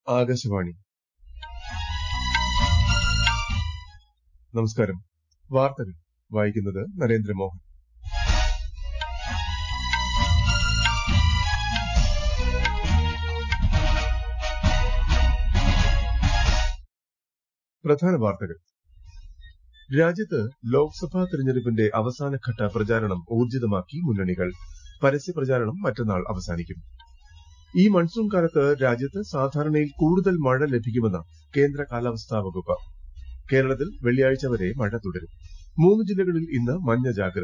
ആകാശവാണി നമസ്കാരം വാർത്തകൾ വായിക്കുന്നത് നരേന്ദ്രമോഹൻ പ്രധാന വാർത്തകൾ രാജ്യത്ത് ലോക്സഭാ തെരഞ്ഞെടുപ്പിന്റെ അവസാനഘട്ട പ്രചാരണം ഊർജിതമാക്കി മുന്നണികൾ പരസ്യ പ്രചാരണം മറ്റന്നാൾ അവസാനിക്കും ഈ മൺസൂൺ കാലത്ത് രാജ്യത്ത് സാധാരണയിൽ കൂടുതൽ മഴ ലഭിക്കുമെന്ന് കേന്ദ്ര കാലാവസ്ഥാ വകുപ്പ് കേരളത്തിൽ വെള്ളിയാഴ്ച വരെ മഴ തുടരും മൂന്ന് ജില്ലകളിൽ ഇന്ന് മഞ്ഞ ജാഗ്രത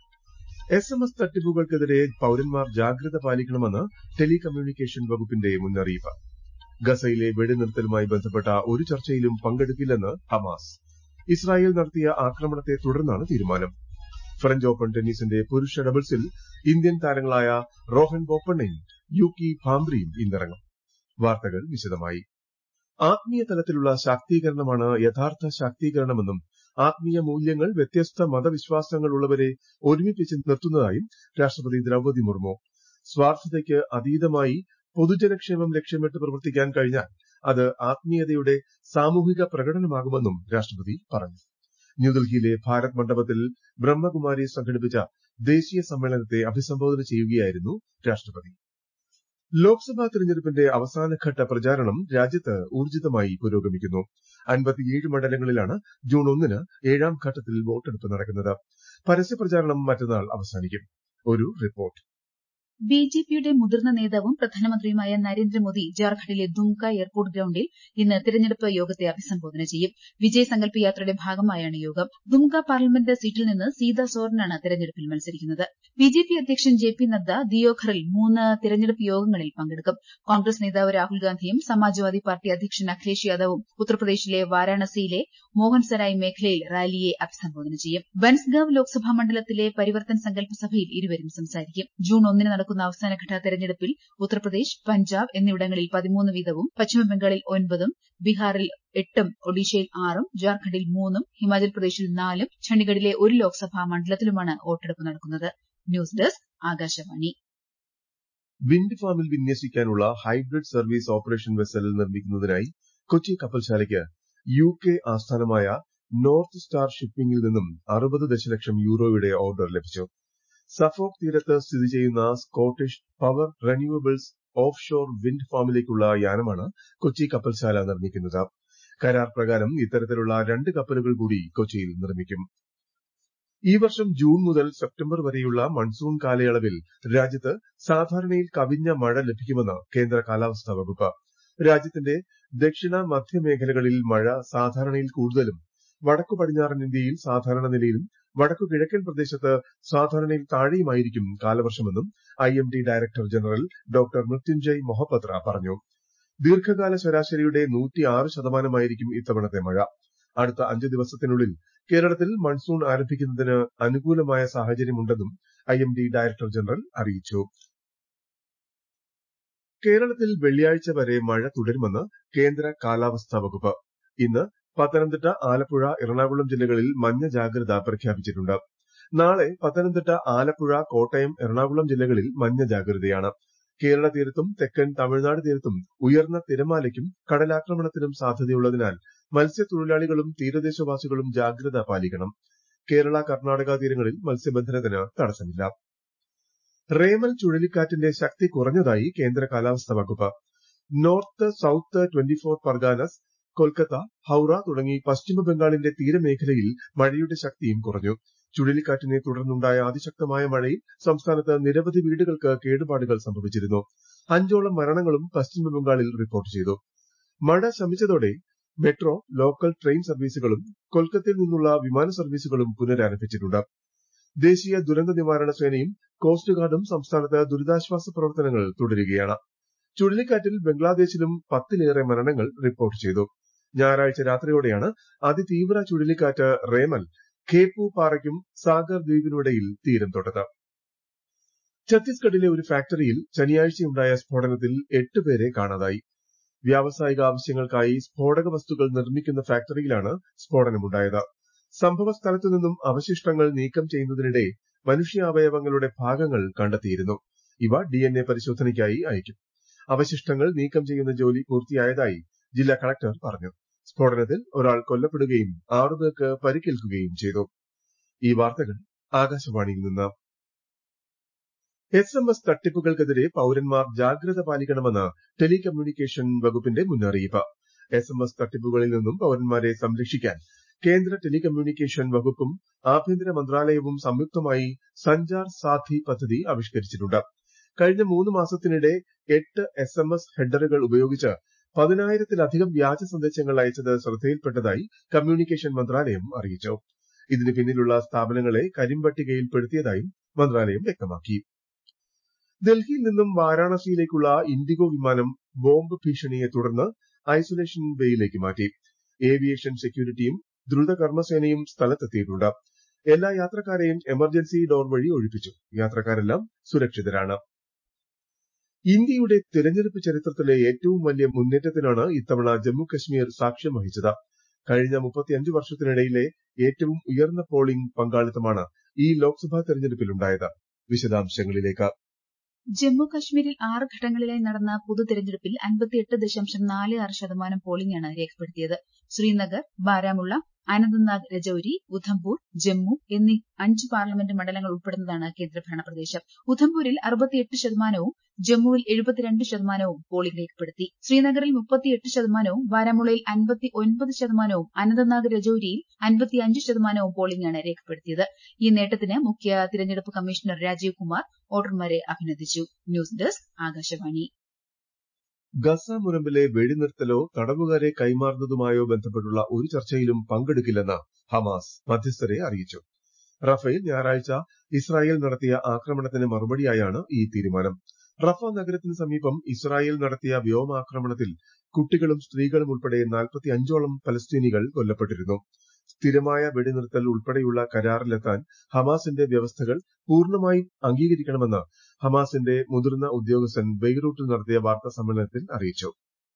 എസ് എം എസ് തട്ടിപ്പുകൾക്കെതിരെ പൌരന്മാർ ജാഗ്രത പാലിക്കണമെന്ന് ടെലികമ്മ്യൂണിക്കേഷൻ വകുപ്പിന്റെ മുന്നറിയിപ്പ് ഗസയിലെ വെടിനിർത്തലുമായി ബന്ധപ്പെട്ട ഒരു ചർച്ചയിലും പങ്കെടുക്കില്ലെന്ന് ഹമാസ് ഇസ്രായേൽ നടത്തിയ ആക്രമണത്തെ തുടർന്നാണ് തീരുമാനം ഫ്രഞ്ച് ഓപ്പൺ ടെന്നീസിന്റെ പുരുഷ ഡബിൾസിൽ ഇന്ത്യൻ താരങ്ങളായ റോഹൻ ബോപ്പണ്ണയും യൂക്കി ഭാംബ്രിയും ഇന്നിറങ്ങും വാർത്തകൾ വിശദമായി ആത്മീയ തലത്തിലുള്ള ശാക്തീകരണമാണ് യഥാർത്ഥ ശാക്തീകരണമെന്നും ആത്മീയ മൂല്യങ്ങൾ വ്യത്യസ്ത മതവിശ്വാസങ്ങളുള്ളവരെ ഒരുമിപ്പിച്ച് നിർത്തുന്നതായും രാഷ്ട്രപതി ദ്രൌപതി മുർമു സ്വാർത്ഥതയ്ക്ക് അതീതമായി പൊതുജനക്ഷേമം ലക്ഷ്യമിട്ട് പ്രവർത്തിക്കാൻ കഴിഞ്ഞാൽ അത് ആത്മീയതയുടെ സാമൂഹിക പ്രകടനമാകുമെന്നും രാഷ്ട്രപതി പറഞ്ഞു ന്യൂഡൽഹിയിലെ ഭാരത് മണ്ഡപത്തിൽ ബ്രഹ്മകുമാരി സംഘടിപ്പിച്ച ദേശീയ സമ്മേളനത്തെ അഭിസംബോധന ചെയ്യുകയായിരുന്നു രാഷ്ട്രപതി ലോക്സഭാ തെരഞ്ഞെടുപ്പിന്റെ അവസാനഘട്ട പ്രചാരണം രാജ്യത്ത് ഊർജിതമായി പുരോഗമിക്കുന്നു അൻപത്തിയേഴ് മണ്ഡലങ്ങളിലാണ് ജൂൺ ഒന്നിന് ഏഴാം ഘട്ടത്തിൽ വോട്ടെടുപ്പ് നടക്കുന്നത് പരസ്യ പ്രചാരണം മറ്റന്നാൾ അവസാനിക്കും ഒരു റിപ്പോർട്ട് ബി ജെ പിയുടെ മുതിർന്ന നേതാവും പ്രധാനമന്ത്രിയുമായ നരേന്ദ്രമോദി ജാർഖണ്ഡിലെ ദുംക എയർപോർട്ട് ഗ്രൌണ്ടിൽ ഇന്ന് തെരഞ്ഞെടുപ്പ് യോഗത്തെ അഭിസംബോധന ചെയ്യും വിജയ് സങ്കല്പ് യാത്രയുടെ ഭാഗമായാണ് യോഗം ദുംക പാർലമെന്റ് സീറ്റിൽ നിന്ന് സീത സോറനാണ് തെരഞ്ഞെടുപ്പിൽ മത്സരിക്കുന്നത് ബി ജെ പി അധ്യക്ഷൻ ജെ പി നദ്ദ ദിയോഘറിൽ മൂന്ന് തെരഞ്ഞെടുപ്പ് യോഗങ്ങളിൽ പങ്കെടുക്കും കോൺഗ്രസ് നേതാവ് രാഹുൽ ഗാന്ധിയും സമാജ്വാദി പാർട്ടി അധ്യക്ഷൻ അഖിലേഷ് യാദവും ഉത്തർപ്രദേശിലെ വാരാണസിയിലെ മോഹൻസരായ് മേഖലയിൽ റാലിയെ അഭിസംബോധന ചെയ്യും ബൻസ്ഗാവ് ലോക്സഭാ മണ്ഡലത്തിലെ പരിവർത്തൻ സങ്കല്പ സഭയിൽ ഇരുവരും സംസാരിക്കും ജൂൺ ഒന്നിന് നടക്കുന്ന അവസാനഘട്ട തെരഞ്ഞെടുപ്പിൽ ഉത്തർപ്രദേശ് പഞ്ചാബ് എന്നിവിടങ്ങളിൽ പതിമൂന്ന് വീതവും പശ്ചിമബംഗാളിൽ ഒൻപതും ബീഹാറിൽ എട്ടും ഒഡീഷയിൽ ആറും ജാർഖണ്ഡിൽ മൂന്നും ഹിമാചൽ പ്രദേശിൽ നാലും ചണ്ഡിഗഡിലെ ഒരു ലോക്സഭാ മണ്ഡലത്തിലുമാണ് വോട്ടെടുപ്പ് നടക്കുന്നത് ന്യൂസ് ഡെസ്ക് ആകാശവാണി വിൻഡ് ഫാമിൽ വിന്യസിക്കാനുള്ള ഹൈബ്രിഡ് സർവീസ് ഓപ്പറേഷൻ വെസൽ നിർമ്മിക്കുന്നതിനായി കൊച്ചി കപ്പൽശാലയ്ക്ക് യു കെ ആസ്ഥാനമായ നോർത്ത് സ്റ്റാർ ഷിപ്പിംഗിൽ നിന്നും അറുപത് ദശലക്ഷം യൂറോയുടെ ഓർഡർ ലഭിച്ചു സഫോക് തീരത്ത് സ്ഥിതി ചെയ്യുന്ന Scottish power renewables offshore wind ഫാമിലേക്കുള്ള യാനമാണ് കൊച്ചി കപ്പൽശാല നിർമ്മിക്കുന്നത് കരാർ പ്രകാരം ഇത്തരത്തിലുള്ള രണ്ട് കപ്പലുകൾ കൂടി കൊച്ചിയിൽ നിർമ്മിക്കും ഈ വർഷം ജൂൺ മുതൽ സെപ്റ്റംബർ വരെയുള്ള മൺസൂൺ കാലയളവിൽ രാജ്യത്ത് സാധാരണയിൽ കവിഞ്ഞ മഴ ലഭിക്കുമെന്ന് കേന്ദ്ര കാലാവസ്ഥാ വകുപ്പ് രാജ്യത്തിന്റെ ദക്ഷിണ മധ്യ മേഖലകളിൽ മഴ സാധാരണയിൽ കൂടുതലും വടക്കു പടിഞ്ഞാറൻ ഇന്ത്യയിൽ സാധാരണ നിലയിലും വടക്കു കിഴക്കൻ പ്രദേശത്ത് സാധാരണയിൽ താഴെയുമായിരിക്കും കാലവർഷമെന്നും I M D director general doctor Mrutyunjay Mohapatra പറഞ്ഞു ദീർഘകാല ശരാശരിയുടെ നൂറ്റിയാറ് ശതമാനമായിരിക്കും ഇത്തവണത്തെ മഴ അടുത്ത അഞ്ച് ദിവസത്തിനുള്ളിൽ കേരളത്തിൽ മൺസൂൺ ആരംഭിക്കുന്നതിന് അനുകൂലമായ സാഹചര്യമുണ്ടെന്നും I M D director general അറിയിച്ചു കേരളത്തിൽ വെള്ളിയാഴ്ച വരെ മഴ തുടരുമെന്ന് കേന്ദ്ര കാലാവസ്ഥാ വകുപ്പ് ഇന്ന് പത്തനംതിട്ട ആലപ്പുഴ എറണാകുളം ജില്ലകളിൽ മഞ്ഞ ജാഗ്രത പ്രഖ്യാപിച്ചിട്ടുണ്ട് നാളെ പത്തനംതിട്ട ആലപ്പുഴ കോട്ടയം എറണാകുളം ജില്ലകളിൽ മഞ്ഞ ജാഗ്രതയാണ് കേരള തീരത്തും തെക്കൻ തമിഴ്നാട് തീരത്തും ഉയർന്ന തിരമാലയ്ക്കും കടലാക്രമണത്തിനും സാധ്യതയുള്ളതിനാൽ മത്സ്യത്തൊഴിലാളികളും തീരദേശവാസികളും ജാഗ്രത പാലിക്കണം കേരള കർണാടക തീരങ്ങളിൽ മത്സ്യബന്ധനത്തിന് തടസ്സമില്ല റേമൽ ചുഴലിക്കാറ്റിന്റെ ശക്തി കുറഞ്ഞതായി കേന്ദ്ര കാലാവസ്ഥാ വകുപ്പ് north south twenty four Parganas Kolkata Howrah തുടങ്ങി പശ്ചിമ ബംഗാളിന്റെ തീരമേഖലയിൽ മഴയുടെ ശക്തിയും കുറഞ്ഞു ചുഴലിക്കാറ്റിനെ തുടർന്നുണ്ടായ അതിശക്തമായ മഴയിൽ സംസ്ഥാനത്ത് നിരവധി വീടുകൾക്ക് കേടുപാടുകൾ സംഭവിച്ചിരുന്നു അഞ്ചോളം മരണങ്ങളും പശ്ചിമ ബംഗാളിൽ റിപ്പോർട്ട് ചെയ്തു മഴ ശമിച്ചതോടെ മെട്രോ ലോക്കൽ ട്രെയിൻ സർവീസുകളും കൊൽക്കത്തയിൽ നിന്നുള്ള വിമാന സർവീസുകളും പുനരാരംഭിച്ചിട്ടുണ്ട് ദേശീയ ദുരന്ത നിവാരണ സേനയും കോസ്റ്റ് ഗാർഡും സംസ്ഥാനത്ത് ദുരിതാശ്വാസ പ്രവർത്തനങ്ങൾ തുടരുകയാണ് ചുഴലിക്കാറ്റിൽ ബംഗ്ലാദേശിലും പത്തിലേറെ മരണങ്ങൾ റിപ്പോർട്ട് ചെയ്തു ഞായറാഴ്ച രാത്രിയോടെയാണ് അതിതീവ്ര ചുഴലിക്കാറ്റ് റേമൽ ഖേപ്പു പാറയ്ക്കും സാഗർ ദ്വീപിനുമിടയിൽ തീരം തൊട്ടത് ഛത്തീസ്ഗഡിലെ ഒരു ഫാക്ടറിയിൽ ശനിയാഴ്ചയുണ്ടായ സ്ഫോടനത്തിൽ എട്ട് പേരെ കാണാതായി വ്യാവസായിക ആവശ്യങ്ങൾക്കായി സ്ഫോടക വസ്തുക്കൾ നിർമ്മിക്കുന്ന ഫാക്ടറിയിലാണ് സ്ഫോടനമുണ്ടായത് സംഭവ സ്ഥലത്തു നിന്നും അവശിഷ്ടങ്ങൾ നീക്കം ചെയ്യുന്നതിനിടെ മനുഷ്യാവയവങ്ങളുടെ ഭാഗങ്ങൾ കണ്ടെത്തിയിരുന്നു ഇവ ഡിഎൻഎ പരിശോധനയ്ക്കായി അയക്കും അവശിഷ്ടങ്ങൾ നീക്കം ചെയ്യുന്ന ജോലി പൂർത്തിയായതായി ജില്ലാ കളക്ടർ പറഞ്ഞു സ്ഫോടനത്തിൽ ഒരാൾ കൊല്ലപ്പെടുകയും ആറുപേർക്ക് പരിക്കേൽക്കുകയും ചെയ്തു ഈ വാർത്തകൾ ആകാശവാണിയിൽ നിന്ന് എസ് എം എസ് തട്ടിപ്പുകൾക്കെതിരെ പൌരന്മാർ ജാഗ്രത പാലിക്കണമെന്ന് ടെലികമ്മ്യൂണിക്കേഷൻ വകുപ്പിന്റെ മുന്നറിയിപ്പ് എസ് എം എസ് തട്ടിപ്പുകളിൽ നിന്നും പൌരന്മാരെ സംരക്ഷിക്കാൻ കേന്ദ്ര ടെലികമ്മ്യൂണിക്കേഷൻ വകുപ്പും ആഭ്യന്തര മന്ത്രാലയവും സംയുക്തമായി സഞ്ചാർ സാഥി പദ്ധതി ആവിഷ്കരിച്ചിട്ടുണ്ട് കഴിഞ്ഞ മൂന്ന് മാസത്തിനിടെ എട്ട് എസ് എം എസ് ഹെഡറുകൾ ഉപയോഗിച്ച് പതിനായിരത്തിലധികം വ്യാജ സന്ദേശങ്ങൾ അയച്ചത് ശ്രദ്ധയിൽപ്പെട്ടതായി കമ്മ്യൂണിക്കേഷൻ മന്ത്രാലയം അറിയിച്ചു ഇതിന് പിന്നിലുള്ള സ്ഥാപനങ്ങളെ കരിമ്പട്ടികയിൽപ്പെടുത്തിയതായും മന്ത്രാലയം വ്യക്തമാക്കി ഡൽഹിയിൽ നിന്നും വാരാണസിയിലേക്കുള്ള ഇൻഡിഗോ വിമാനം ബോംബ് ഭീഷണിയെ തുടർന്ന് ഐസൊലേഷൻ ബേയിലേക്ക് മാറ്റി ഏവിയേഷൻ സെക്യൂരിറ്റിയും ദ്രുത കർമ്മസേനയും സ്ഥലത്തെത്തിയിട്ടുണ്ട് എല്ലാ യാത്രക്കാരെയും എമർജൻസി ഡോർ വഴി ഒഴിപ്പിച്ചു യാത്രക്കാരെല്ലാം സുരക്ഷിതരാണ് ഇന്ത്യയുടെ തിരഞ്ഞെടുപ്പ് ചരിത്രത്തിലെ ഏറ്റവും വലിയ മുന്നേറ്റത്തിനാണ് ഇത്തവണ ജമ്മു കശ്മീർ സാക്ഷ്യം വഹിച്ചത് കഴിഞ്ഞ മുപ്പത്തിയഞ്ച് വർഷത്തിനിടയിലെ ഏറ്റവും ഉയർന്ന പോളിംഗ് പങ്കാളിത്തമാണ് ഈ ലോക്സഭാ തെരഞ്ഞെടുപ്പിലുണ്ടായത് വിശദാംശങ്ങളിലേക്ക് ജമ്മു കശ്മീരിൽ ആറ് ഘട്ടങ്ങളിലായി നടന്ന പൊതു തെരഞ്ഞെടുപ്പിൽ അൻപത്തിയെട്ട് ദശാംശം നാല് ആറ് ശതമാനം പോളിംഗാണ് രേഖപ്പെടുത്തിയത് ശ്രീനഗർ ബാരാമുള്ള അനന്ത്നാഗ് രജൌരി ഉധംപൂർ ജമ്മു എന്നീ അഞ്ച് പാർലമെന്റ് മണ്ഡലങ്ങൾ ഉൾപ്പെടുന്നതാണ് കേന്ദ്രഭരണ പ്രദേശം ഉധംപൂരിൽ അറുപത്തിയെട്ട് ശതമാനവും ജമ്മുവിൽ എഴുപത്തിരണ്ട് ശതമാനവും പോളിംഗ് രേഖപ്പെടുത്തി ശ്രീനഗറിൽ മുപ്പത്തിയെട്ട് ശതമാനവും ബാരാമുള്ളയിൽ അൻപത്തി ഒൻപത് ശതമാനവും അനന്ത്നാഗ് രജൌരിയിൽ അൻപത്തിയഞ്ച് ശതമാനവും പോളിംഗാണ് രേഖപ്പെടുത്തിയത് ഈ നേട്ടത്തിന് മുഖ്യ തിരഞ്ഞെടുപ്പ് കമ്മീഷണർ രാജീവ് കുമാർ വോട്ടർമാരെ അഭിനന്ദിച്ചു ന്യൂസ് ഡെസ്ക് ആകാശവാണി ഗസ മുനമ്പിലെ വെടിനിർത്തലോ തടവുകാരെ കൈമാറുന്നതുമായോ ബന്ധപ്പെട്ടുള്ള ഒരു ചർച്ചയിലും പങ്കെടുക്കില്ലെന്ന് ഹമാസ് മധ്യസ്ഥരെ അറിയിച്ചു റഫേൽ ഞായറാഴ്ച ഇസ്രായേൽ നടത്തിയ ആക്രമണത്തിന് മറുപടിയായാണ് ഈ തീരുമാനം റഫ നഗരത്തിന് സമീപം ഇസ്രായേൽ നടത്തിയ വ്യോമാക്രമണത്തിൽ കുട്ടികളും സ്ത്രീകളും ഉൾപ്പെടെ നാൽപ്പത്തിയഞ്ചോളം പലസ്തീനികൾ കൊല്ലപ്പെട്ടിരുന്നു സ്ഥിരമായ വെടിനിർത്തൽ ഉൾപ്പെടെയുള്ള കരാറിലെത്താൻ ഹമാസിന്റെ വ്യവസ്ഥകൾ പൂർണ്ണമായും അംഗീകരിക്കണമെന്ന് ഹമാസിന്റെ മുതിർന്ന ഉദ്യോഗസ്ഥൻ ബെയ്റൂട്ടിൽ നടത്തിയ വാർത്താ സമ്മേളനത്തിൽ അറിയിച്ചു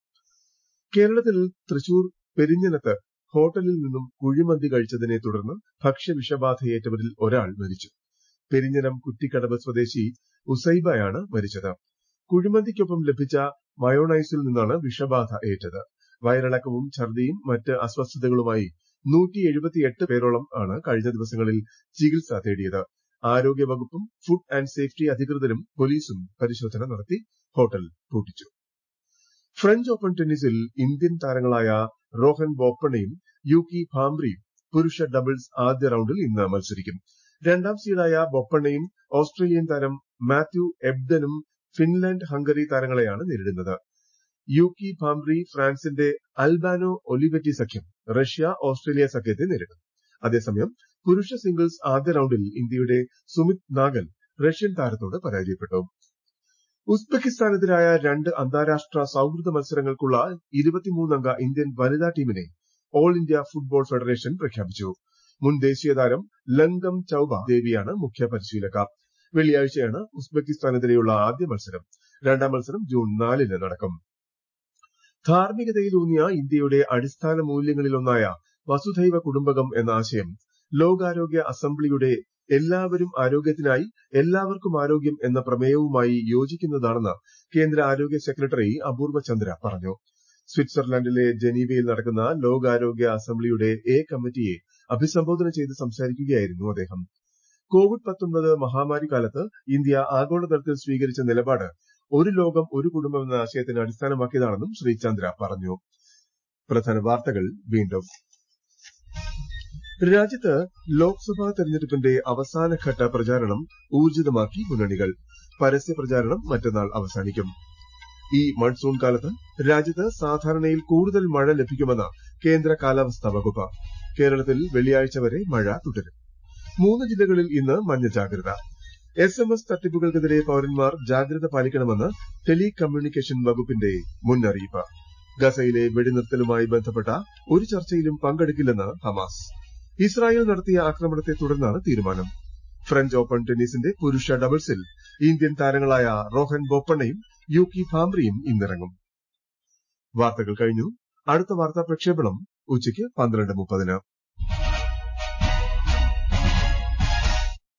കേരളത്തിൽ തൃശൂർ പെരിഞ്ഞനത്ത് ഹോട്ടലിൽ നിന്നും കുഴിമന്തി കഴിച്ചതിനെ തുടർന്ന് ഭക്ഷ്യവിഷബാധയേറ്റവരിൽ ഒരാൾ മരിച്ചു പെരിഞ്ഞനം കുറ്റിക്കടവ് സ്വദേശി ഉസൈബയാണ് മരിച്ചത് കുഴിമന്തിക്കൊപ്പം ലഭിച്ച മയോണൈസിൽ നിന്നാണ് വിഷബാധ ഏറ്റത് വയറിളക്കവും ഛർദിയും മറ്റ് അസ്വസ്ഥതകളുമായി നൂറ്റി എഴുപത്തിയെട്ട് പേരോളം ആണ് കഴിഞ്ഞ ദിവസങ്ങളിൽ ചികിത്സ തേടിയത് ആരോഗ്യവകുപ്പും ഫുഡ് ആൻഡ് സേഫ്റ്റി അധികൃതരും പോലീസും പരിശോധന നടത്തി ഹോട്ടൽ പൂട്ടിച്ചു ഫ്രഞ്ച് ഓപ്പൺ ടെന്നീസിൽ ഇന്ത്യൻ താരങ്ങളായ റോഹൻ ബോപ്പണ്ണയും യൂക്കി ഭാംബ്രിയും പുരുഷ ഡബിൾസ് ആദ്യ റൌണ്ടിൽ ഇന്ന് മത്സരിക്കും രണ്ടാം സീഡായ ബൊപ്പണ്ണയും ഓസ്ട്രേലിയൻ താരം മാത്യു എബ്ഡനും ഫിൻലാൻഡ് ഹംഗറി താരങ്ങളെയാണ് നേരിടുന്നത് യൂക്കി ഭാംബ്രി ഫ്രാൻസിന്റെ അൽബാനോ ഒലിവറ്റി സഖ്യം റഷ്യ ഓസ്ട്രേലിയ സഖ്യത്തെ നേരിടും അതേസമയം പുരുഷ സിംഗിൾസ് ആദ്യ റൌണ്ടിൽ ഇന്ത്യയുടെ സുമിത് നാഗൽ റഷ്യൻ താരത്തോട് പരാജയപ്പെട്ടു ഉസ്ബെക്കിസ്ഥാനെതിരായ രണ്ട് അന്താരാഷ്ട്ര സൌഹൃദ മത്സരങ്ങൾക്കുള്ള ഇരുപത്തിമൂന്നംഗ ഇന്ത്യൻ വനിതാ ടീമിനെ ഓൾ ഇന്ത്യ ഫുട്ബോൾ ഫെഡറേഷൻ പ്രഖ്യാപിച്ചു മുൻ ദേശീയ താരം ലങ്കം ചൌബ ദേവിയാണ് മുഖ്യ പരിശീലക വെള്ളിയാഴ്ചയാണ് ഉസ്ബെക്കിസ്ഥാനെതിരെയുള്ള ആദ്യ മത്സരം രണ്ടാം മത്സരം ജൂൺ നാലിന് നടക്കും ധാർമ്മികതയിലൂന്നിയ ഇന്ത്യയുടെ അടിസ്ഥാന മൂല്യങ്ങളിലൊന്നായ വസുധൈവ കുടുംബകം എന്ന ആശയം ലോകാരോഗ്യ അസംബ്ലിയുടെ എല്ലാവരും ആരോഗ്യത്തിനായി എല്ലാവർക്കും ആരോഗ്യം എന്ന പ്രമേയവുമായി യോജിക്കുന്നതാണെന്ന് കേന്ദ്ര ആരോഗ്യ സെക്രട്ടറി അപൂർവ ചന്ദ്ര പറഞ്ഞു സ്വിറ്റ്സർലൻഡിലെ ജനീവയിൽ നടക്കുന്ന ലോകാരോഗ്യ അസംബ്ലിയുടെ എ കമ്മിറ്റിയെ അഭിസംബോധന ചെയ്ത് സംസാരിക്കുകയായിരുന്നു അദ്ദേഹം കോവിഡ് പത്തൊമ്പത് മഹാമാരി കാലത്ത് ഇന്ത്യ ആഗോളതലത്തിൽ സ്വീകരിച്ച നിലപാട് ഒരു ലോകം ഒരു കുടുംബം എന്ന ആശയത്തിന് അടിസ്ഥാനമാക്കിയതാണെന്നും ശ്രീ ചന്ദ്ര പറഞ്ഞു പ്രധാന വാർത്തകൾ വീണ്ടും രാജ്യത്ത് ലോക്സഭാ തെരഞ്ഞെടുപ്പിന്റെ അവസാനഘട്ട പ്രചാരണം ഊർജിതമാക്കി മുന്നണികൾ പരസ്യ പ്രചാരണം മറ്റന്നാൾ അവസാനിക്കും ഈ മൺസൂൺ കാലത്ത് രാജ്യത്ത് സാധാരണയിൽ കൂടുതൽ മഴ ലഭിക്കുമെന്ന് കേന്ദ്ര കാലാവസ്ഥാ വകുപ്പ് കേരളത്തിൽ വെള്ളിയാഴ്ച വരെ മഴ തുടരും മൂന്ന് ജില്ലകളിൽ ഇന്ന് മഞ്ഞ ജാഗ്രത എസ് എം എസ് തട്ടിപ്പുകൾക്കെതിരെ പൌരന്മാർ ജാഗ്രത പാലിക്കണമെന്ന് ടെലി കമ്മ്യൂണിക്കേഷൻ വകുപ്പിന്റെ മുന്നറിയിപ്പ് ഗസയിലെ വെടിനിർത്തലുമായി ബന്ധപ്പെട്ട ഒരു ചർച്ചയിലും പങ്കെടുക്കില്ലെന്ന് ഹമാസ് ഇസ്രായേൽ നടത്തിയ ആക്രമണത്തെ തുടർന്നാണ് തീരുമാനം ഫ്രഞ്ച് ഓപ്പൺ ടെന്നീസിന്റെ പുരുഷ ഡബിൾസിൽ ഇന്ത്യൻ താരങ്ങളായ റോഹൻ ബോപ്പണ്ണയും യൂക്കി ഭാംബ്രിയും ഇന്നിറങ്ങും വാർത്തകൾ കഴിഞ്ഞു അടുത്ത വാർത്താ പ്രക്ഷേപണം ഉച്ചയ്ക്ക് പന്ത്രണ്ട് മുപ്പതിന്